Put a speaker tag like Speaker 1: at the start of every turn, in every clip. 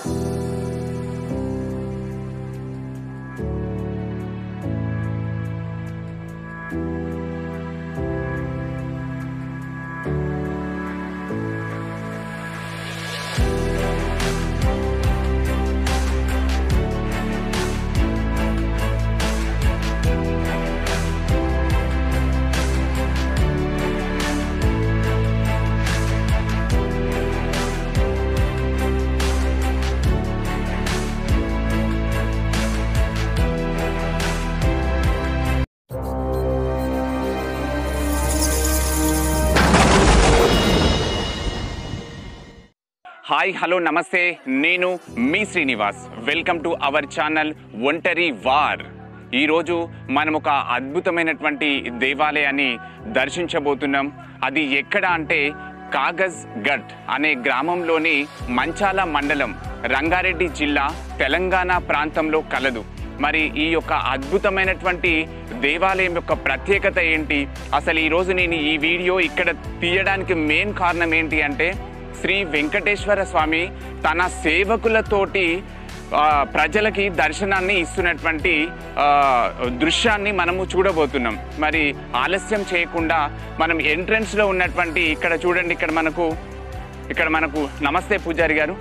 Speaker 1: Hi hello నమస్తే నేను మీ Srinivas welcome to our channel ఒంటరి వార్ ఈరోజు మనం ఒక అద్భుతమైనటువంటి దేవాలయాన్ని దర్శించబోతున్నాం అది ఎక్కడ అంటే కాగజ్ గట్ అనే గ్రామంలోని మంచాల మండలం రంగారెడ్డి జిల్లా తెలంగాణ ప్రాంతంలో కలదు మరి ఈ యొక్క అద్భుతమైనటువంటి దేవాలయం యొక్క ప్రత్యేకత ఏంటి అసలు ఈరోజు నేను ఈ వీడియో ఇక్కడ తీయడానికి మెయిన్ కారణం ఏంటి అంటే శ్రీ వెంకటేశ్వర స్వామి తన సేవకులతోటి ఆ, ప్రజలకి దర్శనాన్ని ఇస్తున్నటువంటి ఆ, దృశ్యాన్ని మనము చూడబోతున్నాం మరి ఆలస్యం చేయకుండా మనం ఎంట్రన్స్లో ఉన్నటువంటి ఇక్కడ చూడండి ఇక్కడ మనకు ఇక్కడ మనకు నమస్తే పూజారి గారు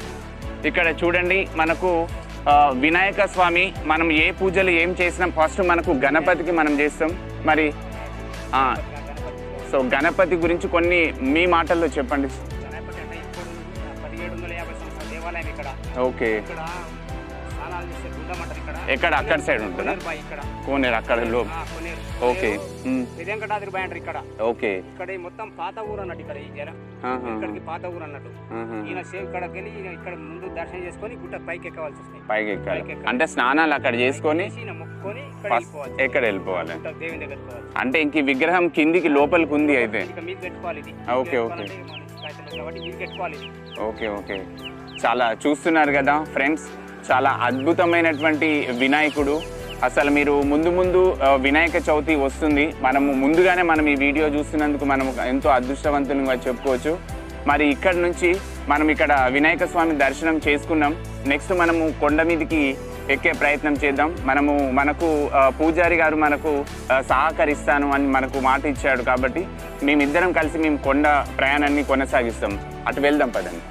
Speaker 1: ఇక్కడ చూడండి మనకు ఆ, వినాయక స్వామి మనం ఏ పూజలు ఏం చేసినా ఫస్ట్ మనకు గణపతికి మనం చేస్తాం మరి ఆ, సో గణపతి గురించి కొన్ని మీ మాటల్లో చెప్పండి
Speaker 2: గణపతి అంటే ఇప్పుడు పదిహేడు వందల యాభై సంవత్సరాల దేవాలయం ఇక్కడ
Speaker 1: ఓకే
Speaker 2: ఇక్కడ స్నానాలు చేసే గుండం అంటారు ఇక్కడ
Speaker 1: ఎక్కడ? అక్కడ side ఉంటుందా?
Speaker 2: కొనేరు బాయ్ ఇక్కడ
Speaker 1: కోనేరు అక్కడ లో
Speaker 2: ఆ, కొనేరు
Speaker 1: ఓకే ఉమ్,
Speaker 2: వెంకటాద్రి బాయ్ అంటారు ఇక్కడ
Speaker 1: ఓకే
Speaker 2: ఇక్కడ ఈ మొత్తం పాత ఊరు అన్నట్టు ఇక్కడ ఈ జన
Speaker 1: ఆహా,
Speaker 2: ఇక్కడికి పాత ఊరు అన్నట్టు
Speaker 1: ఆహా.
Speaker 2: ఈయన సేవ్ ఇక్కడికి వెళ్ళి ఈయన ఇక్కడ ముందు దర్శనం చేసుకొని గుట్ట పైకి ఎక్కవలసి వస్తాయి
Speaker 1: పైకి ఎక్కాలి
Speaker 2: పైకి ఎక్కాలి.
Speaker 1: అంటే స్నానాలు అక్కడ చేసుకొని
Speaker 2: చేసి ఈయన మొక్కుకొని ఇక్కడ
Speaker 1: ఫస్ట్
Speaker 2: వెళ్ళిపోవాలి
Speaker 1: ఎక్కడ వెళ్ళిపోవాలి
Speaker 2: గుట్ట దేవుని దగ్గరికి పోవాలి
Speaker 1: అంటే ఇంక ఈ విగ్రహం కిందికి లోపలికి ఉంది అయితే
Speaker 2: ఇక మీద పెట్టుకోవాలి ఇది
Speaker 1: ఆ, ఓకే, ఓకే.
Speaker 2: పెట్టుకోవాలంటే మన కాగితాలు కాబట్టి మీద పెట్టుకోవాలి ఇది
Speaker 1: ఓకే ఓకే చాలా చూస్తున్నారు కదా ఫ్రెండ్స్ చాలా అద్భుతమైనటువంటి వినాయకుడు అసలు మీరు ముందు ముందు ఆ, వినాయక చవితి వస్తుంది మనము ముందుగానే మనం ఈ వీడియో చూస్తున్నందుకు మనం ఎంతో అదృష్టవంతులుగా చెప్పుకోవచ్చు మరి ఇక్కడ నుంచి మనం ఇక్కడ వినాయక స్వామి దర్శనం చేసుకున్నాం నెక్స్ట్ మనము కొండ మీదకి ఎక్కే ప్రయత్నం చేద్దాం మనము మనకు ఆ, పూజారి గారు మనకు ఆ, సహకరిస్తాను అని మనకు మాట ఇచ్చాడు కాబట్టి మేమిద్దరం కలిసి మేము కొండ ప్రయాణాన్ని కొనసాగిస్తాం అటు వెళ్దాం పదండి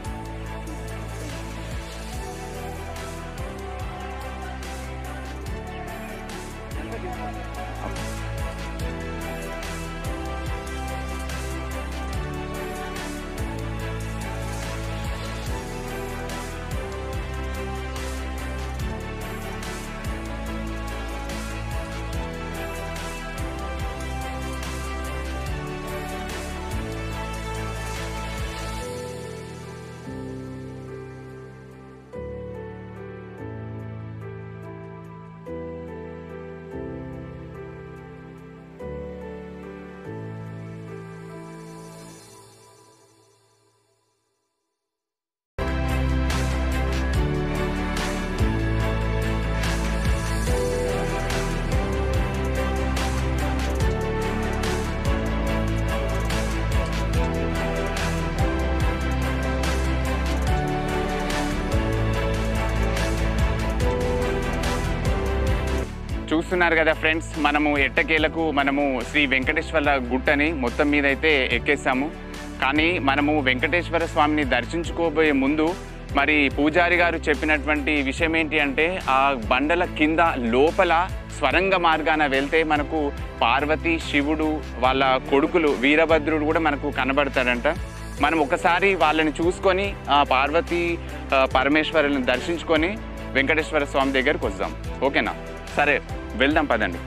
Speaker 1: చూస్తున్నారు కదా ఫ్రెండ్స్ మనము ఎట్టకేలకు మనము శ్రీ వెంకటేశ్వర గుట్టని మొత్తం మీద అయితే ఎక్కేసాము కానీ మనము వెంకటేశ్వర స్వామిని దర్శించుకోబోయే ముందు మరి పూజారి గారు చెప్పినటువంటి విషయం ఏంటి అంటే ఆ బండల కింద లోపల స్వరంగ మార్గాన వెళ్తే మనకు పార్వతి శివుడు వాళ్ళ కొడుకులు వీరభద్రుడు కూడా మనకు కనబడతాడంట మనం ఒకసారి వాళ్ళని చూసుకొని ఆ పార్వతి ఆ, పరమేశ్వరులను దర్శించుకొని వెంకటేశ్వర స్వామి దగ్గరికి వద్దాం ఓకేనా సరే వెళ్దాం పదండి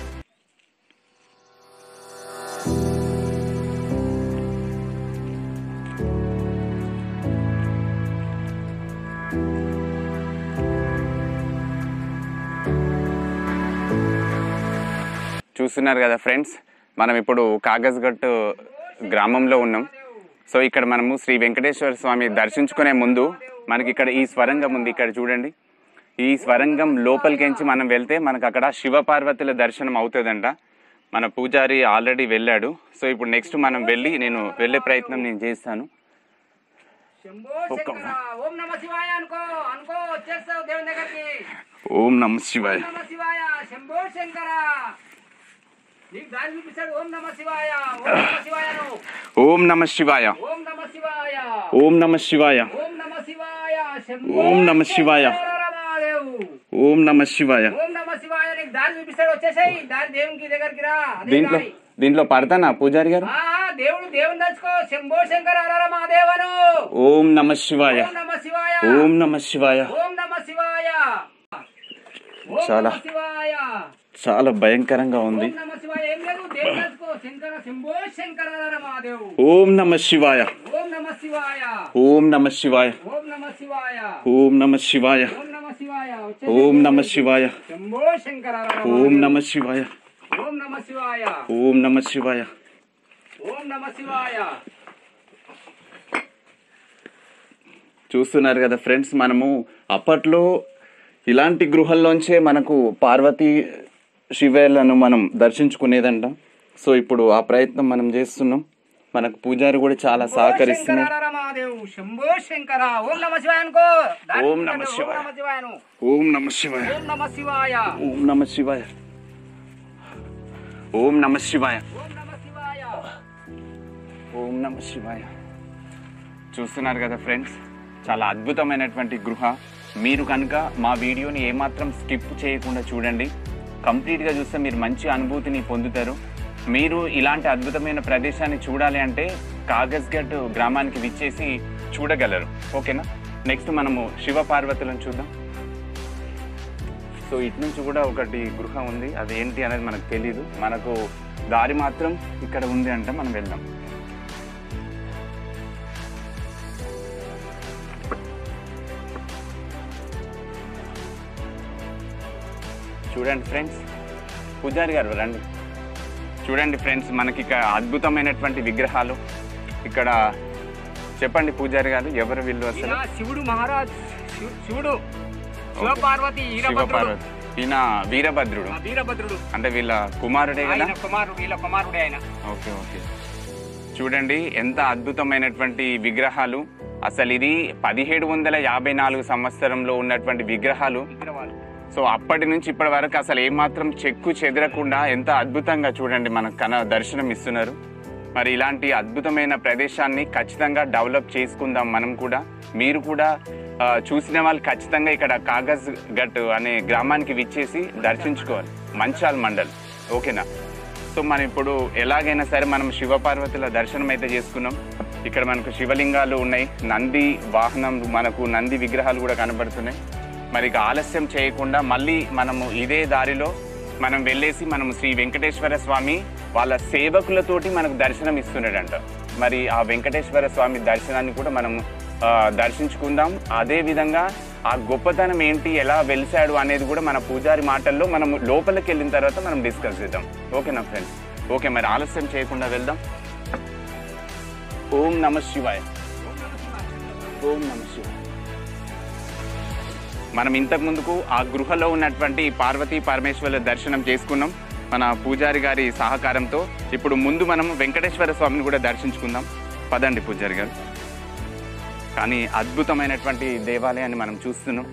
Speaker 1: చూస్తున్నారు కదా ఫ్రెండ్స్ మనం ఇప్పుడు కాగజ్గట్ గ్రామంలో ఉన్నాం సో ఇక్కడ మనము శ్రీ వెంకటేశ్వర స్వామి దర్శించుకునే ముందు మనకి ఇక్కడ ఈ స్వరంగం ఉంది ఇక్కడ చూడండి ఈ స్వరంగం లోపలికించి మనం వెళ్తే మనకు అక్కడ శివపార్వతుల దర్శనం అవుతుందంట మన పూజారి ఆల్రెడీ వెళ్ళాడు సో ఇప్పుడు నెక్స్ట్ మనం వెళ్ళి నేను వెళ్ళే ప్రయత్నం నేను చేస్తాను
Speaker 2: శంభో
Speaker 1: ఒక్క-
Speaker 2: శంకర ఓం నమ శివాయ అనుకో అనుకో వచ్చేస్తావు దేవుని దగ్గరికి
Speaker 1: ఓం నమ శివాయ
Speaker 2: ఓం నమ శివాయ శంభో శంకర నీకు దారి చూపిస్తాడు ఓం నమ శివాయ ఓం నమ శివాయను
Speaker 1: ఓం నమ శివాయ
Speaker 2: ఓం నమ శివాయ
Speaker 1: ఓం నమ శివాయ
Speaker 2: ఓం నమ శివాయ శంభో
Speaker 1: ఓం నమ శివాయ.
Speaker 2: శంకర రమాదేవు.
Speaker 1: ఓం నమ శివాయ
Speaker 2: ఓం నమ శివాయ నీకు దారి చూపిస్తాడు వచ్చేసాయి దారి దేవునికి దగ్గరికి రా అదే
Speaker 1: దీంట్లో
Speaker 2: దారి.
Speaker 1: దీంట్లో పడతానా పూజారి గారు
Speaker 2: ఆ దేవుడు దేవుని తలుచుకో శంభో శంకర హర రమాదేవను
Speaker 1: ఓం నమ శివాయ
Speaker 2: ఓం నమ శివాయ
Speaker 1: ఓం నమ శివాయ
Speaker 2: ఓం నమ శివాయ ఓం
Speaker 1: చాలా.
Speaker 2: నమ శివాయ
Speaker 1: చాలా భయంకరంగా ఉంది
Speaker 2: ఓం నమ శివాయ ఏం లేదు దేవుని తలుచుకో శంకర శంభో శంకర హర రమాదేవు
Speaker 1: ఓం నమ శివాయ
Speaker 2: ఓం నమ శివాయ
Speaker 1: ఓం నమ శివాయ
Speaker 2: ఓం నమ శివాయ
Speaker 1: ఓం నమ శివాయ
Speaker 2: ఓం నమ శివాయ వచ్చేసి
Speaker 1: ఓం నమ శివాయ
Speaker 2: శంభో శంకర హర
Speaker 1: ఓం
Speaker 2: రమాదేవు.
Speaker 1: నమ శివాయ
Speaker 2: ఓం నమ శివాయ
Speaker 1: ఓం నమ శివాయ
Speaker 2: ఓం నమ శివాయ
Speaker 1: చూస్తున్నారు కదా ఫ్రెండ్స్ మనము అప్పట్లో ఇలాంటి గృహల్లోంచే మనకు పార్వతీ శివేలను మనం దర్శించుకునేదంట సో ఇప్పుడు ఆ ప్రయత్నం మనం చేస్తున్నాం మనకు పూజారి కూడా చాలా సహకరిస్తున్నారు
Speaker 2: శంకర రమాదేవు శంభో శంకర ఓం నమ శివాయ అనుకో దారి
Speaker 1: ఓం నమ
Speaker 2: చూపిస్తాడు.
Speaker 1: శివాయ.
Speaker 2: ఓం నమ శివాయను
Speaker 1: ఓం నమ శివాయ
Speaker 2: ఓం నమ శివాయ
Speaker 1: ఓం నమ శివాయ ఓం నమ శివాయ
Speaker 2: ఓం నమ శివాయ
Speaker 1: ఓం నమ శివాయ చూస్తున్నారు కదా ఫ్రెండ్స్ చాలా అద్భుతమైనటువంటి గృహ మీరు కనుక మా వీడియోని ఏమాత్రం స్కిప్ చేయకుండా చూడండి కంప్లీట్గా చూస్తే మీరు మంచి అనుభూతిని పొందుతారు మీరు ఇలాంటి అద్భుతమైన ప్రదేశాన్ని చూడాలి అంటే కాగజ్గఢ్ గ్రామానికి విచ్చేసి చూడగలరు ఓకేనా నెక్స్ట్ మనము శివ పార్వతులను చూద్దాం సో ఇటు నుంచి కూడా ఒకటి గృహ ఉంది అది ఏంటి అనేది మనకు తెలియదు మనకు దారి మాత్రం ఇక్కడ ఉంది అంటే మనం వెళ్దాం చూడండి ఫ్రెండ్స్ పూజారి గారు రండి చూడండి ఫ్రెండ్స్ మనకి ఇక్కడ అద్భుతమైనటువంటి విగ్రహాలు ఇక్కడ చెప్పండి పూజారి గారు ఎవరు వీళ్ళు అసలు
Speaker 2: ఈయన శివుడు మహారాజ్ శివు- శివుడు శివపార్వతి
Speaker 1: శివ
Speaker 2: వీరభద్రుడు
Speaker 1: పార్వతి ఈయన వీరభద్రుడు
Speaker 2: ఆ వీరభద్రుడు
Speaker 1: అంటే వీళ్ళ కుమారుడే కదా
Speaker 2: ఆయన కుమారుడు వీళ్ళ కుమారుడే ఆయన
Speaker 1: ఓకే ఓకే చూడండి ఎంత అద్భుతమైనటువంటి విగ్రహాలు అసలు ఇది పదిహేడు వందల యాభై నాలుగు సంవత్సరంలో ఉన్నటువంటి విగ్రహాలు
Speaker 2: విగ్రహాలు
Speaker 1: సో అప్పటి నుంచి ఇప్పటి వరకు అసలు ఏమాత్రం చెక్కు చెదరకుండా ఎంత అద్భుతంగా చూడండి మనకు కన దర్శనం ఇస్తున్నారు మరి ఇలాంటి అద్భుతమైన ప్రదేశాన్ని ఖచ్చితంగా డెవలప్ చేసుకుందాం మనం కూడా మీరు కూడా ఆ, చూసిన వాళ్ళు ఖచ్చితంగా ఇక్కడ కాగజ్ గట్ అనే గ్రామానికి విచ్చేసి దర్శించుకోవాలి మంచాల్ మండల్ ఓకేనా సో మనం ఇప్పుడు ఎలాగైనా సరే మనం శివపార్వతుల దర్శనం అయితే చేసుకున్నాం ఇక్కడ మనకు శివలింగాలు ఉన్నాయి నంది వాహనం మనకు నంది విగ్రహాలు కూడా కనబడుతున్నాయి మరి ఇక ఆలస్యం చేయకుండా మళ్ళీ మనము ఇదే దారిలో మనం వెళ్ళేసి మనం శ్రీ వెంకటేశ్వర స్వామి వాళ్ళ సేవకులతోటి మనకు దర్శనం ఇస్తున్నాడంట మరి ఆ వెంకటేశ్వర స్వామి దర్శనాన్ని కూడా మనం ఆ, దర్శించుకుందాం అదే విధంగా ఆ గొప్పతనం ఏంటి ఎలా వెలిసాడు అనేది కూడా మన పూజారి మాటల్లో మనం లోపలికి వెళ్ళిన తర్వాత మనం డిస్కస్ చేద్దాం ఓకేనా ఫ్రెండ్స్ ఓకే మరి ఆలస్యం చేయకుండా వెళ్దాం ఓం నమ శివాయ ఓం నమ శివాయ మనం ఇంతకు ముందుకు ఆ గృహలో ఉన్నటువంటి పార్వతీ పరమేశ్వరుల దర్శనం చేసుకున్నాం మన పూజారి గారి సహకారంతో ఇప్పుడు ముందు మనం వెంకటేశ్వర స్వామిని కూడా దర్శించుకుందాం పదండి పూజారి గారు కానీ అద్భుతమైనటువంటి దేవాలయాన్ని మనం చూస్తున్నాం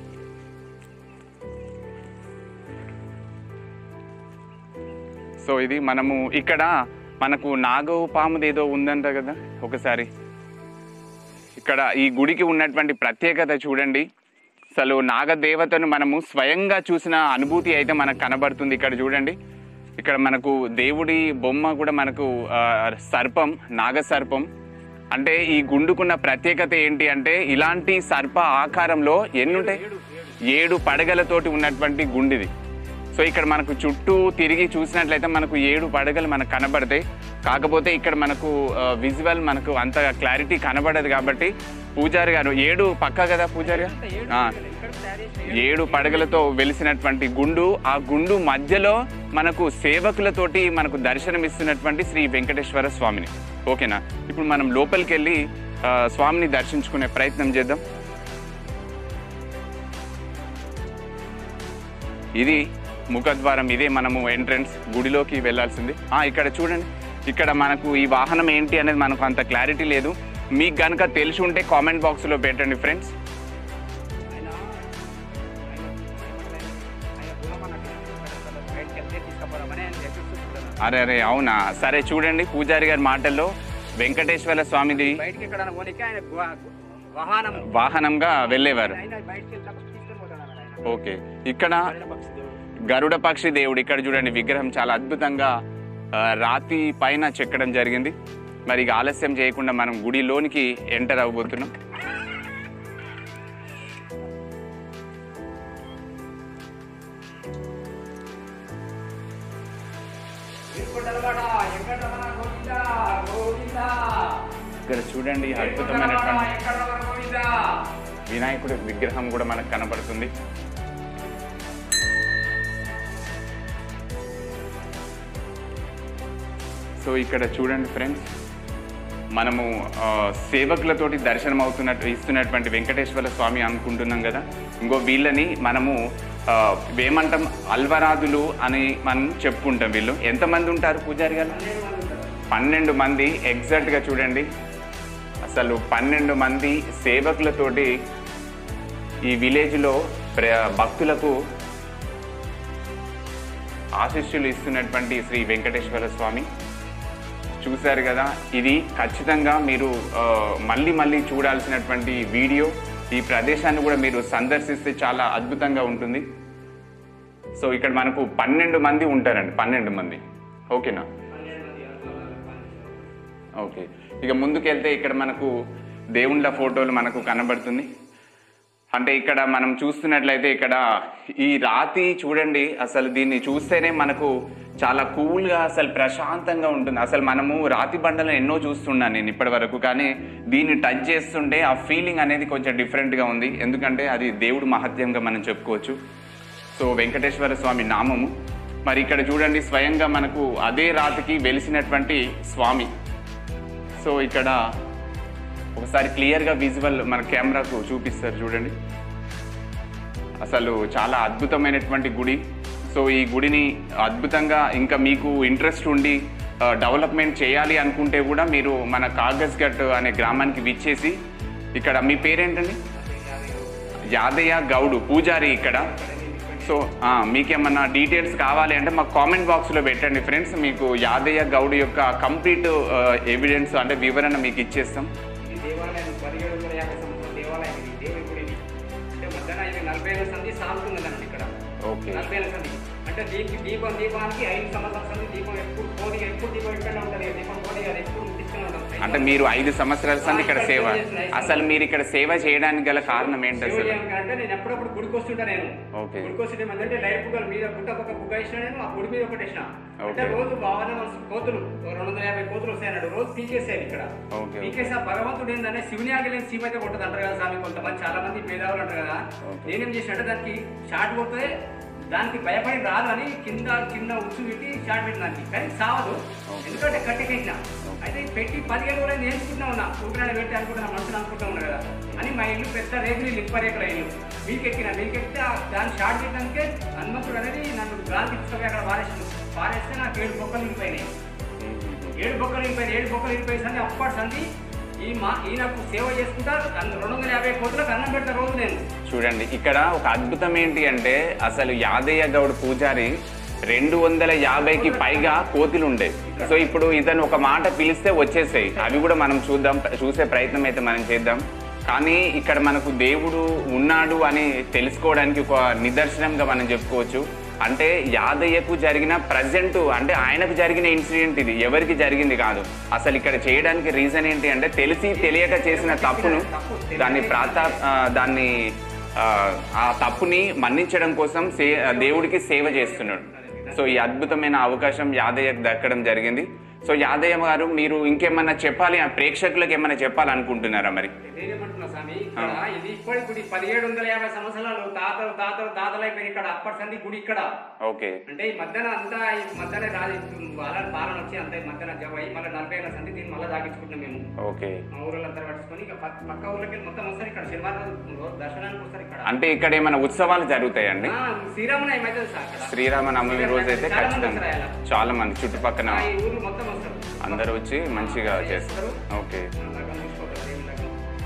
Speaker 1: సో ఇది మనము ఇక్కడ మనకు నాగవు పాముది ఏదో ఉందంట కదా ఒకసారి ఇక్కడ ఈ గుడికి ఉన్నటువంటి ప్రత్యేకత చూడండి అసలు నాగదేవతను మనము స్వయంగా చూసిన అనుభూతి అయితే మనకు కనబడుతుంది ఇక్కడ చూడండి ఇక్కడ మనకు దేవుడి బొమ్మ కూడా మనకు ఆ, సర్పం నాగసర్పం అంటే ఈ గుండుకున్న ప్రత్యేకత ఏంటి అంటే ఇలాంటి సర్ప ఆకారంలో ఎన్ని ఉంటాయి ఏడు పడగలతోటి ఉన్నటువంటి గుండిది సో ఇక్కడ మనకు చుట్టూ తిరిగి చూసినట్లయితే మనకు ఏడు పడగలు మనకు కనబడతాయి కాకపోతే ఇక్కడ మనకు విజువల్ మనకు అంత క్లారిటీ కనబడదు కాబట్టి పూజారి గారు ఏడు పక్క కదా పూజారి గారు ఆ,
Speaker 2: ఇక్కడ తయారు చేసిన
Speaker 1: ఏడు పడగలతో వెలిసినటువంటి గుండు ఆ గుండు మధ్యలో మనకు సేవకులతోటి మనకు దర్శనం ఇస్తున్నటువంటి శ్రీ వెంకటేశ్వర స్వామిని ఓకేనా ఇప్పుడు మనం లోపలికి వెళ్ళి ఆ, స్వామిని దర్శించుకునే ప్రయత్నం చేద్దాం ఇది ముఖద్వారం ఇదే మనము ఎంట్రన్స్ గుడిలోకి వెళ్ళాల్సింది ఆ, ఇక్కడ చూడండి ఇక్కడ మనకు ఈ వాహనం ఏంటి అనేది మనకు అంత క్లారిటీ లేదు మీకు కనుక తెలిసి ఉంటే కామెంట్ బాక్స్లో పెట్టండి ఫ్రెండ్స్
Speaker 2: ఆయన ఆయన ఆయన దూరం అన్నట్టు బయటకు వెళ్తే తీసుకుపోదామని ఆయన ఎదురు చూస్తున్నాను
Speaker 1: అరే అరే అవునా సరే చూడండి పూజారి గారి మాటల్లో వెంకటేశ్వర స్వామిది
Speaker 2: బయటికి ఎక్కడ పోనీకి ఆయన గు- వాహనం
Speaker 1: వాహనంగా వెళ్ళేవారు
Speaker 2: ఆయన బయటికి వెళ్తే తీసుకొని పోతాడు అన్నమాట ఆయన
Speaker 1: ఓకే ఇక్కడ
Speaker 2: గరుడ పక్షి దేవుడు.
Speaker 1: గరుడ పక్షి దేవుడు ఇక్కడ చూడండి విగ్రహం చాలా అద్భుతంగా ఆ, రాతి పైన చెక్కడం జరిగింది మరి ఇక ఆలస్యం చేయకుండా మనం గుడిలోనికి ఎంటర్ అవ్వబోతున్నాం
Speaker 2: వీరుకొండలవాడ, వెంకటరమణ గోవింద, గోవింద.
Speaker 1: ఇక్కడ చూడండి
Speaker 2: వీరుకొండలవాడ,
Speaker 1: అద్భుతమైనటువంటి
Speaker 2: వెంకటరమణ గోవింద.
Speaker 1: వినాయకుడి విగ్రహం కూడా మనకు కనబడుతుంది సో ఇక్కడ చూడండి ఫ్రెండ్స్ మనము ఆ, సేవకులతోటి దర్శనం అవుతున్నట్టు ఇస్తున్నటువంటి వెంకటేశ్వర స్వామి అనుకుంటున్నాం కదా ఇంకో వీళ్ళని మనము ఆ, ఏమంటాం అల్వరాదులు అని మనం చెప్పుకుంటాం వీళ్ళు ఎంతమంది ఉంటారు పూజారి గారు పన్నెండు మంది ఎగ్జాక్ట్గా చూడండి అసలు పన్నెండు మంది సేవకులతోటి ఈ విలేజ్లో ప్ర- భక్తులకు ఆశీస్సులు ఇస్తున్నటువంటి శ్రీ వెంకటేశ్వర స్వామి చూశారు కదా ఇది ఖచ్చితంగా మీరు ఆ, మళ్ళీ మళ్ళీ చూడాల్సినటువంటి వీడియో ఈ ప్రదేశాన్ని కూడా మీరు సందర్శిస్తే చాలా అద్భుతంగా ఉంటుంది సో ఇక్కడ మనకు పన్నెండు మంది ఉంటారండి పన్నెండు మంది ఓకేనా ఓకే ఇక ముందుకెళ్తే ఇక్కడ మనకు దేవుళ్ళ ఫోటోలు మనకు కనబడుతుంది అంటే ఇక్కడ మనం చూస్తున్నట్లయితే ఇక్కడ ఈ రాతి చూడండి అసలు దీన్ని చూస్తేనే మనకు చాలా కూల్గా అసలు ప్రశాంతంగా ఉంటుంది అసలు మనము రాతి బండలు ఎన్నో చూస్తున్నాను నేను ఇప్పటి వరకు కానీ దీన్ని టచ్ చేస్తుంటే ఆ ఫీలింగ్ అనేది కొంచెం డిఫరెంట్గా ఉంది ఎందుకంటే అది దేవుడు మహత్యంగా మనం చెప్పుకోవచ్చు సో వెంకటేశ్వర స్వామి నామము మరి ఇక్కడ చూడండి స్వయంగా మనకు అదే రాతికి వెలిసినటువంటి స్వామి సో ఇక్కడ ఒకసారి క్లియర్గా విజువల్ మన కెమెరాకు చూపిస్తారు చూడండి అసలు చాలా అద్భుతమైనటువంటి గుడి సో ఈ గుడిని అద్భుతంగా ఇంకా మీకు ఇంట్రెస్ట్ ఉండి ఆ, డెవలప్మెంట్ చేయాలి అనుకుంటే కూడా మీరు మన కాగజ్గట్ అనే గ్రామానికి విచ్చేసి ఇక్కడ మీ పేరేంటండి యాదయ్య గౌడు పూజారి ఇక్కడ సో ఆ, మీకేమన్నా డీటెయిల్స్ కావాలి అంటే మాకు కామెంట్ బాక్స్లో పెట్టండి ఫ్రెండ్స్ మీకు యాదయ్య గౌడు యొక్క కంప్లీట్ ఎవిడెన్స్ అంటే వివరణ మీకు ఇచ్చేస్తాం
Speaker 2: ఈ దేవాలయం పదిహేడు వందల యాభై సంవత్సరాల దేవాలయం ఇది దేవుడి గుడి ఇది అంటే మధ్యాహ్నం ఇది నలభై ఏళ్ళ సంధి సాగుతున్నదండి ఇక్కడ
Speaker 1: ఓకే
Speaker 2: నలభై ఏళ్ళ సంధి అంటే దీనికి దీపం దీపానికి ఐదు సంవత్సరాల సంధి దీపం ఎప్పుడు పోది ఎప్పుడు దీపం ఇక్కడ ఉంటుంది దీపం పోది అది ఎప్పుడు ముట్టిస్తూనే ఉంటుంది
Speaker 1: అంటే మీరు ఐదు సంవత్సరాల సంది ఇక్కడ సేవ అసలు మీరు ఇక్కడ సేవ చేయడానికి గల కారణం ఏంటి అసలు
Speaker 2: శివజయం అంటే నేను ఎప్పుడప్పుడు గుడికి వస్తుంటా నేను
Speaker 1: ఓకే.
Speaker 2: గుడికి వస్తుంటే ఏమంటే లైట్ బుగ్గల మీద గుట్ట ఒక బుగ్గ వేసిన నేను ఆ గుడి మీద ఒకటి వేసిన అంటే
Speaker 1: ఓకే.
Speaker 2: రోజు భావన మనసు కోతులు ఓ రెండు వందల యాభై కోతులు వస్తాయన్నాడు రోజు పీకేసాను ఇక్కడ
Speaker 1: ఓకే.
Speaker 2: పీకేసి ఆ భగవంతుడు ఏంటంటే శివుని ఆగలేని సీమ అయితే కొట్టదు అంటారు కదా స్వామి కొంతమంది చాలా మంది పేదవాళ్ళు అంటారు కదా
Speaker 1: ఓకే.
Speaker 2: నేనేం చేసినట్టే దానికి షార్ట్ కొడితే దానికి భయపడి రాదు అని కింద కింద ఉచ్చు పెట్టి షార్ట్ పెట్టిన దానికి కానీ సావదు
Speaker 1: ఓకే.
Speaker 2: ఎందుకంటే కట్టెకేసిన అయితే పెట్టి పదిహేను రోజులు నేర్చుకుంటా ఉన్నా ఊపిరాడ పెట్టి అనుకుంటున్నా మనసులు అనుకుంటా ఉన్నా కదా అని మా ఇల్లు పెద్ద రేకులు ఇల్లు ఇప్పరేకుల ఇల్లు మీకెక్కిన మీకెక్కితే ఆ దాన్ని షార్ట్ చేయడానికి హనుమంతుడు అనేది నన్ను గాలి తీసుకొని అక్కడ పారేసి పారేస్తే నాకు ఏడు బొక్కలు ఇంగిపోయినాయి ఏడు బొక్కలు ఇంగిపోయినాయి ఏడు బొక్కలు ఇంగిపోయి సంది అప్పటి సంది ఈ మా ఈయనకు సేవ చేసుకుంటా అన్న- రెండు వందల యాభై కోట్లకు అన్నం పెడతా రోజు నేను
Speaker 1: చూడండి ఇక్కడ ఒక అద్భుతం ఏంటి అంటే అసలు యాదయ్య గౌడ్ పూజారి రెండు వందల యాభైకి పైగా కోతులు ఉండే సో ఇప్పుడు ఇతను ఒక మాట పిలిస్తే వచ్చేసాయి అవి కూడా మనం చూద్దాం చూసే ప్రయత్నం అయితే మనం చేద్దాం కానీ ఇక్కడ మనకు దేవుడు ఉన్నాడు అని తెలుసుకోవడానికి ఒక నిదర్శనంగా మనం చెప్పుకోవచ్చు అంటే యాదయ్యకు జరిగిన ప్రజెంట్ అంటే ఆయనకు జరిగిన ఇన్సిడెంట్ ఇది ఎవరికి జరిగింది కాదు అసలు ఇక్కడ చేయడానికి రీజన్ ఏంటి అంటే తెలిసి తెలియక చేసిన తప్పును దాన్ని ప్రాతా ఆ, దాన్ని ఆ, ఆ తప్పుని మన్నించడం కోసం సే దేవుడికి సేవ చేస్తున్నాడు సో ఈ అద్భుతమైన అవకాశం యాదయ్యకు దక్కడం జరిగింది సో యాదయ్య గారు మీరు ఇంకేమన్నా చెప్పాలి ఆ ప్రేక్షకులకు ఏమన్నా చెప్పాలనుకుంటున్నారా మరి
Speaker 2: నేనేమంటున్నా స్వామి ఇక్కడ ఇది ఇప్పటి గుడి పదిహేడు వందల యాభై సంవత్సరాలు తాతలు తాతలు తాతలు అయిపోయి ఇక్కడ అప్పటి సంది గుడి ఇక్కడ
Speaker 1: ఓకే
Speaker 2: అంటే ఈ మధ్యన అంతా ఈ మధ్యన రాజు వాళ్ళ పాలన వచ్చి అంత ఈ మధ్యన జవ అయ్యి మళ్ళీ నలభై ఏళ్ళ సంది దీన్ని మళ్ళీ దాగించుకుంటున్నాం మేము
Speaker 1: ఓకే
Speaker 2: మా ఊళ్ళంతా పట్టుకొని ఇక పక్క- పక్క ఊర్లకి వెళ్ళి మొత్తం వస్తారు ఇక్కడ శనివారం రోజు దర్శనానికి వస్తారు ఇక్కడ
Speaker 1: అంటే ఇక్కడ ఏమైనా ఉత్సవాలు జరుగుతాయండి
Speaker 2: ఆ, శ్రీరామనవమి అయితే సార్ అక్కడ
Speaker 1: శ్రీరామనవమి రోజు అయితే
Speaker 2: చాలా మంది
Speaker 1: ఖచ్చితంగా
Speaker 2: వస్తారు ఆయన.
Speaker 1: చాలా మంది చుట్టుపక్కన
Speaker 2: ఆ, ఈ ఊరు మొత్తం వస్తారు
Speaker 1: అందరూ వచ్చి మంచిగా చేస్తారు ఓకే
Speaker 2: అలాగా చూసుకోవాలి.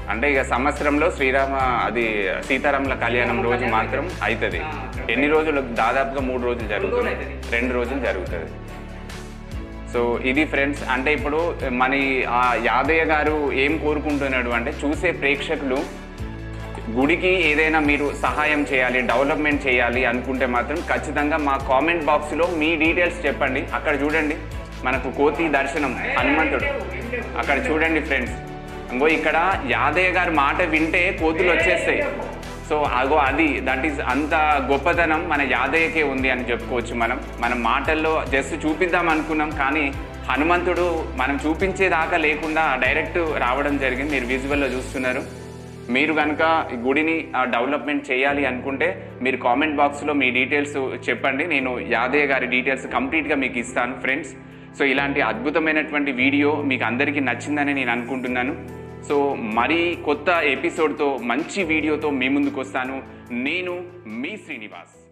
Speaker 1: అంటే ఇక సంవత్సరంలో శ్రీరామ అది సీతారాముల కళ్యాణం రోజు మాత్రం అవుతుంది ఎన్ని రోజులు దాదాపుగా మూడు రోజులు జరుగుతుంది
Speaker 2: అవుతుంది.
Speaker 1: రెండు రోజులు జరుగుతుంది సో ఇది ఫ్రెండ్స్ అంటే ఇప్పుడు మన ఈ- ఆ యాదయ్య గారు ఏం కోరుకుంటున్నాడు అంటే చూసే ప్రేక్షకులు గుడికి ఏదైనా మీరు సహాయం చేయాలి డెవలప్మెంట్ చేయాలి అనుకుంటే మాత్రం ఖచ్చితంగా మా కామెంట్ బాక్స్లో మీ డీటెయిల్స్ చెప్పండి అక్కడ చూడండి మనకు కోతి దర్శనం హనుమంతుడు అక్కడ చూడండి ఫ్రెండ్స్ ఇంకో ఇక్కడ యాదయ్య గారి మాట వింటే కోతులు వచ్చేస్తాయి సో అగో అది దట్ ఈస్ అంత గొప్పతనం మన యాదయ్యకే ఉంది అని చెప్పుకోవచ్చు మనం మన మాటల్లో జస్ట్ చూపిద్దాం అనుకున్నాం కానీ హనుమంతుడు మనం చూపించేదాకా లేకుండా డైరెక్ట్ రావడం జరిగింది మీరు విజువల్లో చూస్తున్నారు మీరు కనుక ఈ గుడిని డెవలప్మెంట్ చేయాలి అనుకుంటే మీరు కామెంట్ బాక్స్లో మీ డీటెయిల్స్ చెప్పండి నేను యాదయ్య గారి డీటెయిల్స్ కంప్లీట్గా మీకు ఇస్తాను ఫ్రెండ్స్ సో ఇలాంటి అద్భుతమైనటువంటి వీడియో మీకు అందరికీ నచ్చిందని నేను అనుకుంటున్నాను సో మరీ కొత్త ఎపిసోడ్తో మంచి వీడియోతో మీ ముందుకు వస్తాను నేను మీ శ్రీనివాస్